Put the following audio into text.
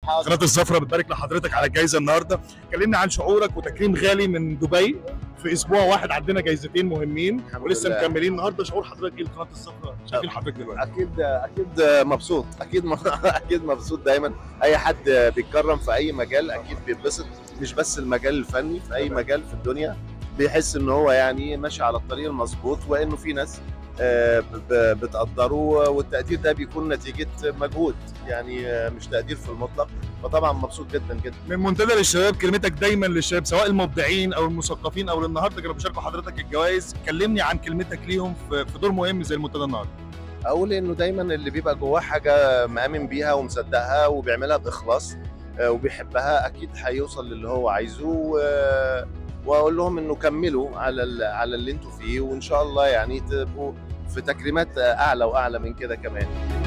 قناه الزفره بتبارك لحضرتك على الجائزه النهارده كلمنا عن شعورك وتكريم غالي من دبي في اسبوع واحد عندنا جايزتين مهمين الحمد ولسه لله. مكملين النهارده شعور حضرتك ايه لقناه الزفره شايفين حضرتك دلوقتي اكيد اكيد مبسوط اكيد م- اكيد مبسوط دايما اي حد بيتكرم في اي مجال اكيد بيتبسط مش بس المجال الفني في اي مجال في الدنيا بيحس ان هو يعني ماشي على الطريق المظبوط وانه في ناس آه، ب- بتقدره والتقدير ده بيكون نتيجه مجهود يعني آه، مش تقدير في المطلق فطبعا مبسوط جدا جدا من منتدى للشباب كلمتك دايما للشباب سواء المبدعين او المثقفين او اللي النهارده كانوا بيشاركوا حضرتك الجوائز كلمني عن كلمتك ليهم في في دور مهم زي المنتدى النهارده اقول انه دايما اللي بيبقى جواه حاجه مآمن بيها ومصدقها وبيعملها باخلاص آه، وبيحبها اكيد هيوصل للي هو عايزه و- واقول لهم انه كملوا على ال- على اللي انتوا فيه وان شاء الله يعني تبقوا في تكريمات اعلى واعلى من كده كمان